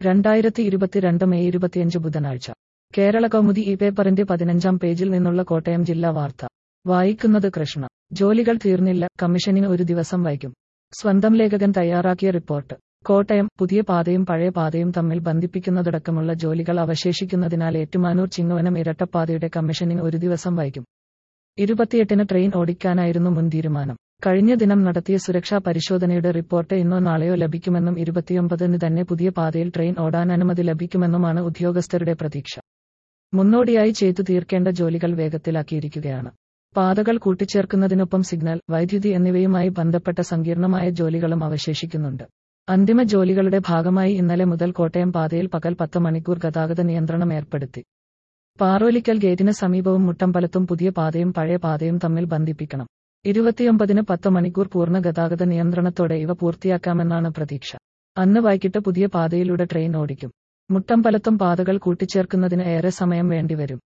രണ്ടായിരത്തി ഇരുപത്തിരണ്ട് മെയ് ഇരുപത്തിയഞ്ച് ബുധനാഴ്ച കേരള കൗമുദി ഈ പേപ്പറിന്റെ പതിനഞ്ചാം പേജിൽ നിന്നുള്ള കോട്ടയം ജില്ലാ വാർത്ത വായിക്കുന്നത് കൃഷ്ണ ജോലികൾ തീർന്നില്ല കമ്മീഷനിന് ഒരു ദിവസം വൈകും സ്വന്തം ലേഖകൻ തയ്യാറാക്കിയ റിപ്പോർട്ട് കോട്ടയം പുതിയ പാതയും പഴയ പാതയും തമ്മിൽ ബന്ധിപ്പിക്കുന്നതടക്കമുള്ള ജോലികൾ അവശേഷിക്കുന്നതിനാൽ ഏറ്റുമാനൂർ ചിങ്ങവനം ഇരട്ടപ്പാതയുടെ കമ്മീഷനിങ് ഒരു ദിവസം വൈകും ഇരുപത്തിയെട്ടിന് ട്രെയിൻ ഓടിക്കാനായിരുന്നു മുൻ തീരുമാനം കഴിഞ്ഞ ദിനം നടത്തിയ സുരക്ഷാ പരിശോധനയുടെ റിപ്പോർട്ട് ഇന്നോ നാളെയോ ലഭിക്കുമെന്നും ഇരുപത്തിയൊമ്പതിന് തന്നെ പുതിയ പാതയിൽ ട്രെയിൻ ഓടാൻ അനുമതി ലഭിക്കുമെന്നുമാണ് ഉദ്യോഗസ്ഥരുടെ പ്രതീക്ഷ മുന്നോടിയായി ചെയ്തു തീർക്കേണ്ട ജോലികൾ വേഗത്തിലാക്കിയിരിക്കുകയാണ് പാതകൾ കൂട്ടിച്ചേർക്കുന്നതിനൊപ്പം സിഗ്നൽ വൈദ്യുതി എന്നിവയുമായി ബന്ധപ്പെട്ട സങ്കീർണമായ ജോലികളും അവശേഷിക്കുന്നുണ്ട് അന്തിമ ജോലികളുടെ ഭാഗമായി ഇന്നലെ മുതൽ കോട്ടയം പാതയിൽ പകൽ പത്ത് മണിക്കൂർ ഗതാഗത നിയന്ത്രണം ഏർപ്പെടുത്തി പാറോലിക്കൽ ഗേറ്റിന് സമീപവും മുട്ടമ്പലത്തും പുതിയ പാതയും പഴയ പാതയും തമ്മിൽ ബന്ധിപ്പിക്കണം ഇരുപത്തിയൊമ്പതിന് പത്ത് മണിക്കൂർ പൂർണ്ണ ഗതാഗത നിയന്ത്രണത്തോടെ ഇവ പൂർത്തിയാക്കാമെന്നാണ് പ്രതീക്ഷ അന്ന് വൈകിട്ട് പുതിയ പാതയിലൂടെ ട്രെയിൻ ഓടിക്കും മുട്ടമ്പലത്തും പാതകൾ കൂട്ടിച്ചേർക്കുന്നതിന് ഏറെ സമയം വേണ്ടിവരും